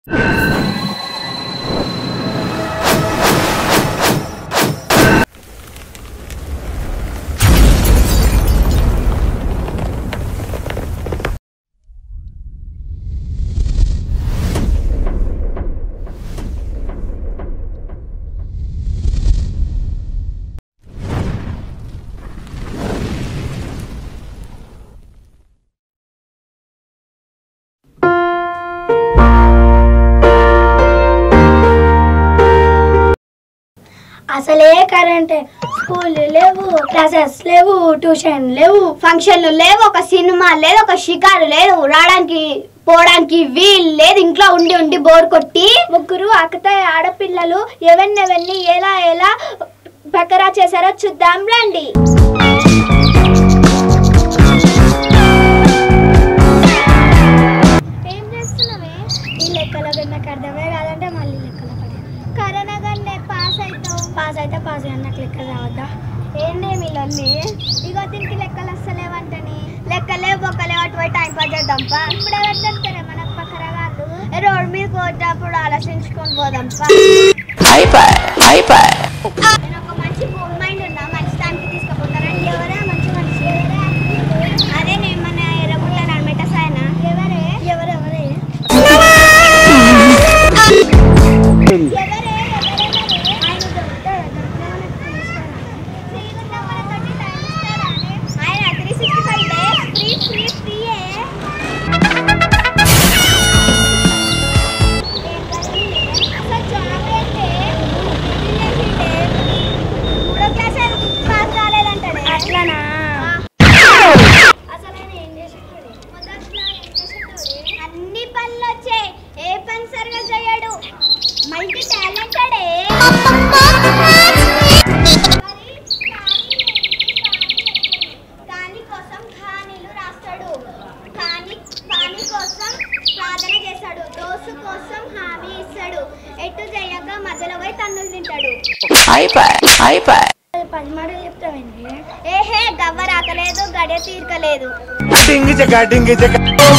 అసలే కరెంటే స్కూల్ లేవు క్లాసెస్ లేవు ట్యూషన్ లేవు ఫంక్షన్లు లేవు ఒక సినిమా లేదు ఒక షికారు లేదు రావడానికి పోవడానికి వీలు లేదు ఇంట్లో ఉండి ఉండి బోర్ కొట్టి ముగ్గురు అక్కతాయి ఆడపిల్లలు ఎవరినెవరిని ఎలా ఎలా బకరా చేశారో చూద్దాం రండి ఏం చేస్తున్నావే ఈ లెక్కల నాకు అర్థమే కాదంటే మళ్ళీ లెక్కల పడి కరోనా కానీ పాస్ అవుతావు పాస్ అయితే పాస్ అయ్యి నాకు లెక్కలు రావద్దా ఏంటి వీళ్ళని ఇగో దీనికి లెక్కలు వస్తలేవంటని లెక్కలే బొక్కలే అటు పోయి టైం పాస్ చేద్దాంపా ఇప్పుడు ఎవరు చెప్తారే మనకు పక్కరగాళ్ళు రోడ్ మీద పోయేటప్పుడు ఆలోచించుకొని పోదాంపా నేను ఒక మంచి మూవ్ మైండ్ ఉన్నా మంచి టైంకి తీసుకుపోతారని ఎవరా మంచి మనిషి ఎవరా అదే నేను మన ఎర్రగుట్ల నడమెట సాయన ఎవరే ఎవరెవరే ఎవరే ఆయన దొరుకుతాడా దొరికినా మనకు తెలుస్తాడా ఫ్రీగా ఉన్న మనతోటి టైం ఇస్తాడా ఆయన three sixty five days free free ఫ్రీయే అసలు జాబ్ ఏంటే మూడో క్లాస్ పాస్ కాలేదంటాడే అట్లనా ఆ. అసలు ఆయన ఏం చేసేటోడే మొదట్లో ఏం చేసేటోడే అన్ని పనులు వచ్చాయి ఏ పని సరిగా చేయడు మల్టీ టాలెంటెడే కాని కోసం ఖానీలు రాస్తాడు కాని కాని కోసం ప్రార్థన చేస్తాడు దోసు కోసం హామీ ఇస్తాడు ఎటు చేయక మధ్యలో పోయి తన్నులు తింటాడు పది మాటలు చెప్తామండి ఏహే గవ్వ రాకలేదు గడియ తీర్కలేదు డింగి చెక్క డింగి చెక్క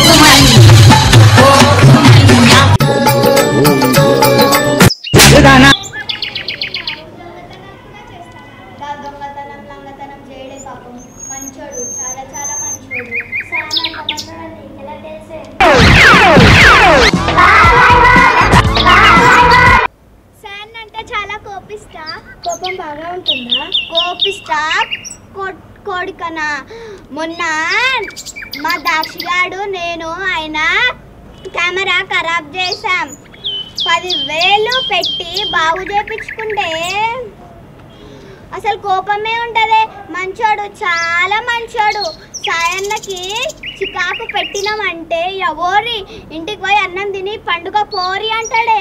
గా దొంగతనం లంగతనం చేయడే పాపం మంచోడు చాలా చాలా మంచోడు సామాన్ పక్కన ఎలా తెలిసే శాన్ అంటే చాలా కోపిస్తా కోపం బాగా ఉంటుందా కోపిస్తా కో- కోడికనా మొన్న మా దాక్షిగాడు నేను ఆయన కెమెరా ఖరాబ్ చేశాం పదివేలు పెట్టి బాగు చేపించుకుంటే అసలు కోపమే ఉంటదే మంచోడు చాలా మంచోడు సాయన్నకి చికాకు పెట్టినామంటే ఎవరి ఇంటికి పోయి అన్నం తిని పండుగ పోరి అంటాడే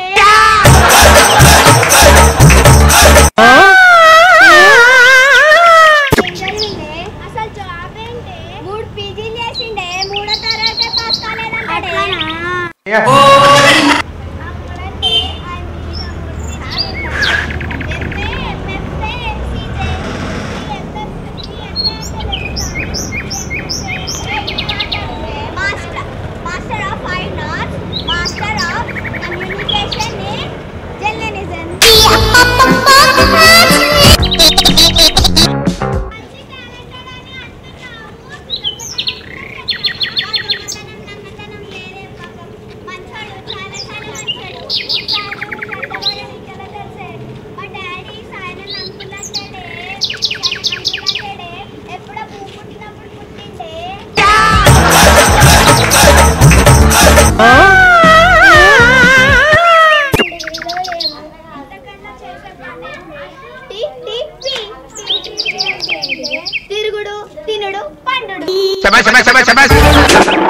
ఏం జరిగిందే? అసలు జాబ్ ఏంటి మూడు పీజీలు చేసిండే మూడో తరగతి పాస్ కాలేదంటాడే అప్పుడంటే ఆయన మీద M A, M F A, M C J, master master of fine arts master of communication in journalism ఎప్పుడో పువ్వు పుట్టినప్పుడు పుట్టిండే తిరుగుడు తినుడు పండుడు శబాష్ శబాష్ శబాష్ శబాష్